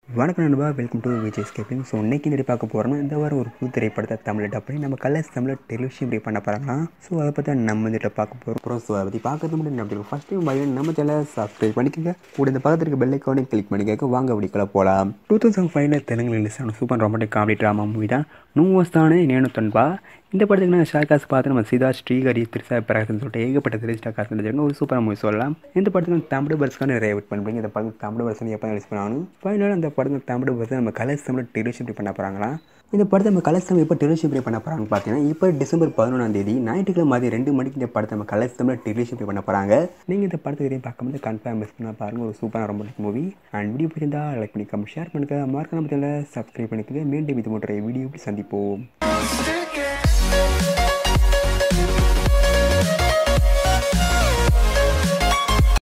வணக்கம் நண்பா welcome to Vijay ஸ்கேப்பிங் ஸோ இன்னைக்கு இந்த பார்க்க போகிறோம்னா இந்த வாரம் ஒரு புது திரைப்படத்தை தமிழ் டப் பண்ணி நம்ம கலர்ஸ் தமிழ் டெலிவிஷன் இப்படி பண்ண போகிறாங்களாம் ஸோ அதை பற்றி நம்ம இந்த பார்க்க போகிறோம் அப்புறம் ஸோ அதை பற்றி பார்க்கறது மட்டும் அப்படி ஃபஸ்ட் டைம் பாய் நம்ம சேனலை சப்ஸ்கிரைப் பண்ணிக்கோங்க கூட இந்த பக்கத்தில் இருக்க பெல் ஐக்கானே கிளிக் பண்ணிக்கோங்க வாங்க அப்படிக்குள்ள போகலாம் டூ தௌசண்ட் ஃபைவ்ல தெலுங்கு ரிலீஸ் ஆன super romantic comedy drama movie தான் நூ வஸ்தானே நேனு தன்பா இந்த படத்துக்கு நான் ஷார்காஸ் பார்த்து நம்ம சிதா ஸ்ரீஹரி திருசா பிரகாசன் சொல்லிட்டு ஏகப்பட்ட த்ரீ ஸ்டார் காசு இருந்துச்சு ஒரு சூப்பர் மூவி சொல்லலாம் இந்த படத்துக்கு தமிழ் பர்ஸ்க்கான நிறைய வெயிட் பண்ணுறீங்க இந்த படத்துக்கு தமிழ் பர்சன் எப்போ ரிலீஸ் பண்ணாலும் ஃபைனலாக அந்த படத்துக்கு தமிழ் பர்சன் நம்ம கலர்ஸ் தமிழ் டெலிவிஷன் பண்ண போகிறாங்களா இந்த படத்தை நம்ம கலர்ஸ் தமிழ் எப்போ டெலிவிஷன் ப்ளே பண்ண போகிறாங்கன்னு பார்த்தீங்கன்னா இப்போ டிசம்பர் பதினொன்றாம் தேதி ஞாயிற்றுக்கிழமை மாதிரி ரெண்டு மணிக்கு இந்த படத்தை நம்ம கலர்ஸ் தமிழ் டெலிவிஷன் ப்ளே பண்ண போகிறாங்க நீங்கள் இந்த படத்தை வரையும் பார்க்கும்போது கன்ஃபார்ம் மிஸ் பண்ண பாருங்க ஒரு சூப்பரான ரொம்ப மூவி அண்ட் வீடியோ பிடிச்சிருந்தா லைக் பண்ணி கமெண்ட் ஷேர் பண்ணுங்க மறக்காம சேனலை சப்ஸ்கிரைப் பண்ணிக்கோங்க மீண்டும் இது போன்ற வீடியோ சந்திப்போம்